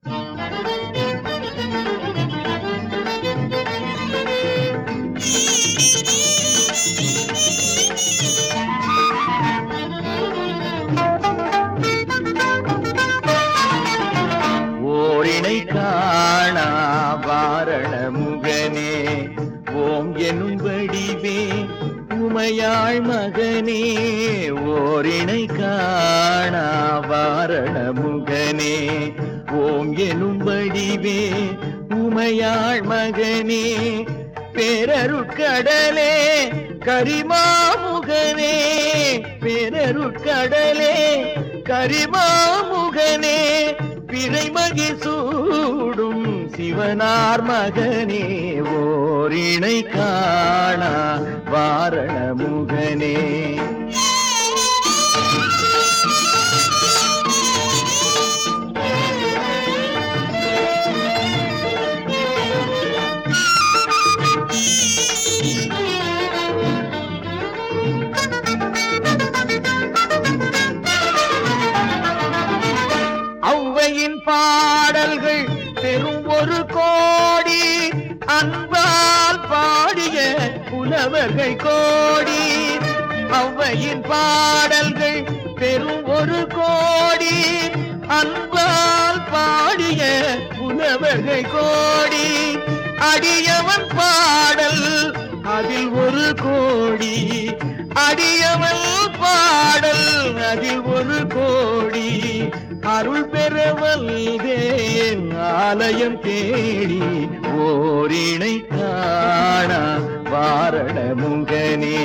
ஓரினை காணா வாரண முகனே ஓம் எனும் வடிவே உமையாள் மகனே ஓரினை காணா வாரண முகனே ஓம் எனும் வடிவே உமையாள் மகனே பேரருட்கடலே கரிமாமுகனே பேரருட்கடலே கரிமாமுகனே பிறைமகி சூடும் சிவனார் மகனே ஓரிணை காணா வாரண முகனே ஔவையின் பாடல்கள் பெரும் ஒரு கோடி அன்பால் பாடிய புலவர்கள் கோடி ஔவையின் பாடல்கள் பெரும் ஒரு கோடி அன்பால் பாடிய புலவர்கள் கோடி அடியவன் பாடல் அதில் ஒரு கோடி அடியவன் பாடல் அதில் ஒரு கோடி அருள் பெற வல்தேன் ஆலயம் தேடி ஓரிணை காணா வாரண முகனே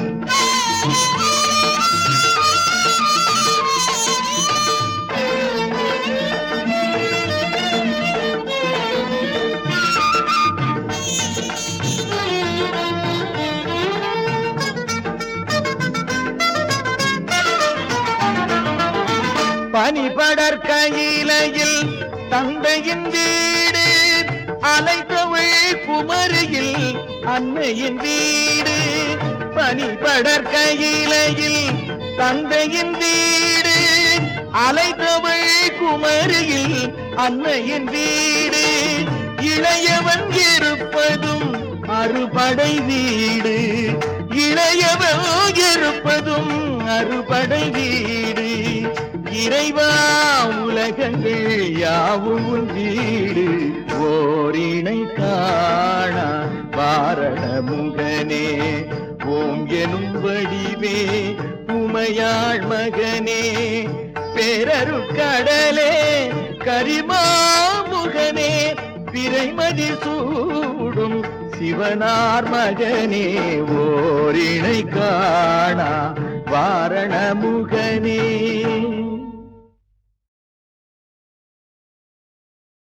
பனிபடர் கையிலையில் தந்தையின் வீடு அலைத்தவள் குமரியில் அன்னையின் வீடு பனிபடர் கையிலையில் தந்தையின் வீடு அலைத்தவள் குமரியில் அன்னையின் வீடு இளையவன் இருப்பதும் அறுபடை வீடு இளையவன் இருப்பதும் அறுபடை வீடு இறைவா உலகங்கள் யாவும் உன் வீடு ஓரிணை காணா வாரண முகனே ஓம் எனும் வடிவே உமையாள் மகனே பேரருட்கடலே கரிமாமுகனே பிறைமதி சூடும் சிவனார் மகனே ஓரிணை காணா வாரண முகனே